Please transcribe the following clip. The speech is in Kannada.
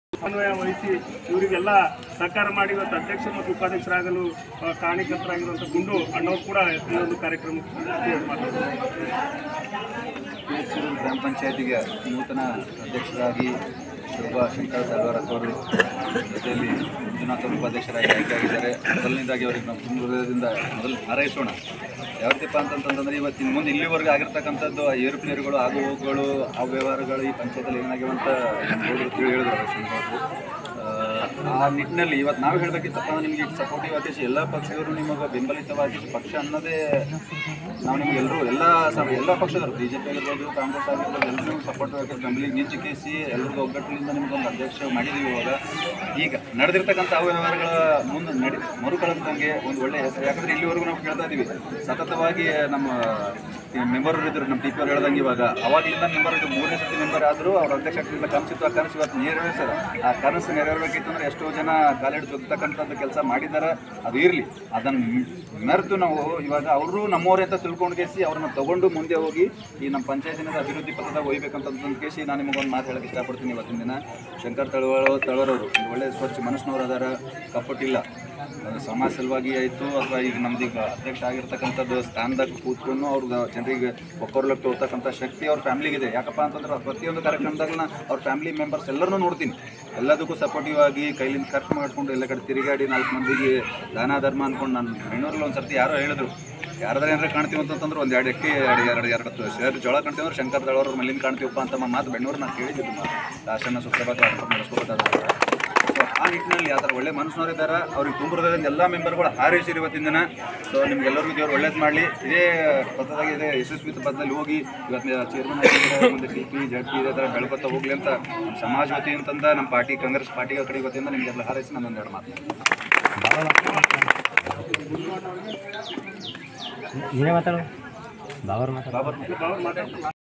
ಸಮನ್ವಯ ವಹಿಸಿ ಇವರಿಗೆಲ್ಲ ಸಹಕಾರ ಮಾಡಿ ಇವತ್ತು ಅಧ್ಯಕ್ಷ ಮತ್ತು ಉಪಾಧ್ಯಕ್ಷರಾಗಲು ಆ, ಕಾರಣೀಕರ್ತರಾಗಿರುವಂಥ ಗುಂಡು ಅಣ್ಣವ್ರು ಕೂಡ ಈ ಒಂದು ಕಾರ್ಯಕ್ರಮಕ್ಕೆ ಮಾತಾಡ್ತಾರೆ ಪಿಎಚ್ಸಿರು ಗ್ರಾಮ ಪಂಚಾಯತಿಗೆ ನೂತನ ಅಧ್ಯಕ್ಷರಾಗಿ ಶೋಭಾ ಶಂಕರ್ ತಳವಾರತ್ ಅವರು ಜೊತೆಯಲ್ಲಿ ಮಂಜುನಾಥ್ ಅವರು ಉಪಾಧ್ಯಕ್ಷರಾಗಿ ಆಯ್ಕೆಯಾಗಿದ್ದಾರೆ ಮೊದಲನೇದಾಗಿ ಅವರಿಗೆ ನಾವು ತುಂಬ ಹೃದಯದಿಂದ ಮೊದಲು ಹಾರೈಸೋಣ ಯಾವ ರೀತಿಪ್ಪ ಅಂತಂತಂದ್ರೆ ಇವತ್ತಿನ ಮುಂದೆ ಇಲ್ಲಿವರೆಗೂ ಆಗಿರ್ತಕ್ಕಂಥದ್ದು ಆ ಏರುಪೇರುಗಳು ಆಗು ಹೋಗುಗಳು ಆ ವ್ಯವಹಾರಗಳು ಈ ಪಂಚಾಯತಲ್ಲಿ ಏನಾಗಿವೆ ಅಂತ ನಮ್ಮ ಗೌಡ್ರು ತಿಳಿ ಹೇಳಿದ್ರು ರವಿಶಂಕರ್ ಅವರು. ಆ, ಆ ನಿಟ್ಟಿನಲ್ಲಿ ಇವತ್ತು ನಾವು ಹೇಳಬೇಕಿತ್ತಪ್ಪ ಅಂದ್ರೆ ನಿಮಗೆ ಸಪೋರ್ಟಿವ್ ಆದೇಶ ಎಲ್ಲ ಪಕ್ಷದವರು ನಿಮಗೆ ಬೆಂಬಲಿತವಾಗಿ ಪಕ್ಷ ಅನ್ನೋದೇ ನಾವು ನಿಮ್ಗೆ ಎಲ್ಲರೂ ಎಲ್ಲ ಸ- ಎಲ್ಲ ಪಕ್ಷದವರು ಬಿ ಜೆ ಪಿ ಆಗಿರ್ಬೋದು ಕಾಂಗ್ರೆಸ್ ಆಗಿರ್ಬೋದು ಎಲ್ಲರೂ ಸಪೋರ್ಟ್ ಆಗಿ ಬೆಂಬಲಿಗೆ ನಿಂಚಿಕೇಸಿ ಎಲ್ಲರಿಗೂ ಒಗ್ಗಟ್ಟಿನಿಂದ ನಿಮ್ಗೊಂದು ಅಧ್ಯಕ್ಷ ಮಾಡಿದ್ದೀವಿ ಇವಾಗ ಈಗ ನಡೆದಿರ್ತಕ್ಕಂಥ ಆ ವ್ಯವಹಾರಗಳ ಮುಂದೆ ನಡಿ ಮರುಕಳಿಸ್ದಂಗೆ ಒಂದು ಒಳ್ಳೆಯ ಹೆಸರು ಯಾಕಂದ್ರೆ ಇಲ್ಲಿವರೆಗೂ ನಾವು ಕೇಳ್ತಾ ಇದ್ದೀವಿ ಸತತವಾಗಿ ನಮ್ಮ ಮೆಂಬರ್ ಇದ್ರು ನಮ್ಮ ಟಿ ಪಿ ಅವ್ರು ಹೇಳ್ದಂಗೆ ಇವಾಗ ಅವಾಗಲಿಂದ ಮೆಂಬರ್ ಇದು ಮೂರನೇ ಸತಿ ಮೆಂಬರ್ ಆದರೂ ಅವ್ರ ಅಧ್ಯಕ್ಷರಿಂದ ಕನಸಿತ್ತು ಆ ಕನಸು ಇವತ್ತು ನೆರವೇರಿಸ್ಯಾರ ಆ ಕನಸು ನೆರವೇರಬೇಕಿತ್ತು ಅಂದ್ರೆ ಎಷ್ಟೋ ಜನ ಕಾಲಿಡಿದು ಹೋಗ್ತಕ್ಕಂಥದ್ದು ಕೆಲಸ ಮಾಡಿದ್ದಾರೆ ಅದು ಇರಲಿ ಅದನ್ನು ಮೆರೆತು ನಾವು ಇವಾಗ ಅವರು ನಮ್ಮವರೇ ಅಂತ ತಿಳ್ಕೊಂಡು ಕೇಸಿ ಅವ್ರನ್ನ ತಗೊಂಡು ಮುಂದೆ ಹೋಗಿ ಈ ನಮ್ಮ ಪಂಚಾಯತಿನ ಅಭಿವೃದ್ಧಿ ಪಥದಾಗ ಒಯ್ಬೇಕಂತ ಕೇಸಿ ನಾನು ನಿಮಗೊಂದು ಮಾತು ಹೇಳಕ್ಕೆ ಇಷ್ಟಪಡ್ತೀನಿ ಇವತ್ತಿನ ದಿನ ಶಂಕರ್ ತಳವಾಳ ತಳವರವರು ಒಂದು ಒಳ್ಳೆ ಸ್ವಚ್ಛ ಮನಸ್ಸಿನವ್ರು ಅದಾರ ಕಪ್ಪಟ್ಟಿಲ್ಲ ಅದು ಸಮಾಜ ಸಲುವಾಗಿ ಆಯಿತು ಅಥವಾ ಈಗ ನಮ್ದು ಈಗ ಅಧ್ಯಕ್ಷ ಆಗಿರ್ತಕ್ಕಂಥದ್ದು ಸ್ಥಾನದಾಗ ಕೂತ್ಕೊಂಡು ಅವ್ರಿಗೆ ಜನರಿಗೆ ಒಕ್ಕೊರ್ಲಕ್ಕೆ ಹೋಗ್ತಕ್ಕಂಥ ಶಕ್ತಿ ಅವ್ರ ಫ್ಯಾಮಿಲಿಗಿದೆ ಯಾಕಪ್ಪ ಅಂತಂದ್ರೆ ಪ್ರತಿಯೊಂದು ಕಾರ್ಯಕ್ರಮದಾಗ ನಾ ಅವ್ರ ಫ್ಯಾಮಿಲಿ ಮೆಂಬರ್ಸ್ ಎಲ್ಲರನ್ನೂ ನೋಡ್ತೀನಿ ಎಲ್ಲದಕ್ಕೂ ಸಪೋರ್ಟಿವ್ ಆಗಿ ಕೈಲಿಂದ ಖರ್ಚು ಮಾಡ್ಕೊಂಡು ಎಲ್ಲ ಕಡೆ ತಿರುಗಾಡಿ ನಾಲ್ಕು ಮಂದಿಗೆ ದಾನ ಧರ್ಮ ಅಂದ್ಕೊಂಡು ನಾನು ಬೆಂಗಳೂರಲ್ಲಿ ಒಂದು ಸರ್ತಿ ಯಾರೋ ಹೇಳಿದ್ರು ಯಾರಾದ್ರೂ ಏನಾರ ಕಾಣ್ತೀವಿ ಅಂತಂದ್ರೆ ಒಂದು ಎರಡು ಎಕ್ಕಿ ಎರಡು ಎರಡು ಎರಡು ಸೇರಿ ಜೋಳ ಕಾಣ್ತೀವಿ ಅಂದ್ರೆ ಶಂಕರ್ ದಳವ್ರ ಮಲ್ಲಿನ ಕಾಣ್ತೀವಪ್ಪ ಅಂತ ಮಾತು ಬೆಂಗಳೂರು ನಾನು ಕೇಳಿದ್ದೆ ಲಾಸ್ಟನ್ನ ಸುಪ್ರಭಾತ ನಡೆಸ್ಕೊಬೇಕಾದ್ರೆ ಸೊ ಆ ನಿಟ್ಟಿನಲ್ಲಿ ಆ ಥರ ಒಳ್ಳೆ ಮನುಷ್ಯನವ್ರು ಇದ್ದಾರೆ ಅವ್ರಿಗೆ ತುಂಬ ಹೃದಯದಿಂದ ಎಲ್ಲ ಮೆಂಬರ್ಗಳು ಹಾರೈಸಿರಿ ಇವತ್ತಿನ ದಿನ ಸೊ ನಿಮ್ಗೆಲ್ಲರಿಗೂ ದೇವ್ರು ಒಳ್ಳೇದು ಮಾಡಲಿ ಇದೇ ಪಥದಾಗಿ ಇದೆ ಯಶಸ್ವಿ ಪಥದಲ್ಲಿ ಹೋಗಿ ಇವತ್ತು ಚೇರ್ಮನ್ ಆಗಿದ್ದಾರೆ ಮುಂದೆ ಟಿ ಪಿ ಜಡ್ ಪಿ ಇದೇ ಥರ ಬೆಳ್ಕೊತ ಹೋಗ್ಲಿ ಅಂತ ನಮ್ಮ ಸಮಾಜ ವತಿಯಿಂದ ನಮ್ಮ ಪಾರ್ಟಿ ಕಾಂಗ್ರೆಸ್ ಪಾರ್ಟಿಗಳ ಕಡೆ ವತಿಯಿಂದ ನಿಮಗೆಲ್ಲ ಹಾರೈಸಿ ನಾನು ಒಂದೆರಡು ಮಾತು ನೀನೇ ಮಾತಾಡು ಬಾಬರ್ ಮಾತಾಡು ಬಾಬರ್ ಅವ್ರು ಮಾತಾಡ್ತಾರೆ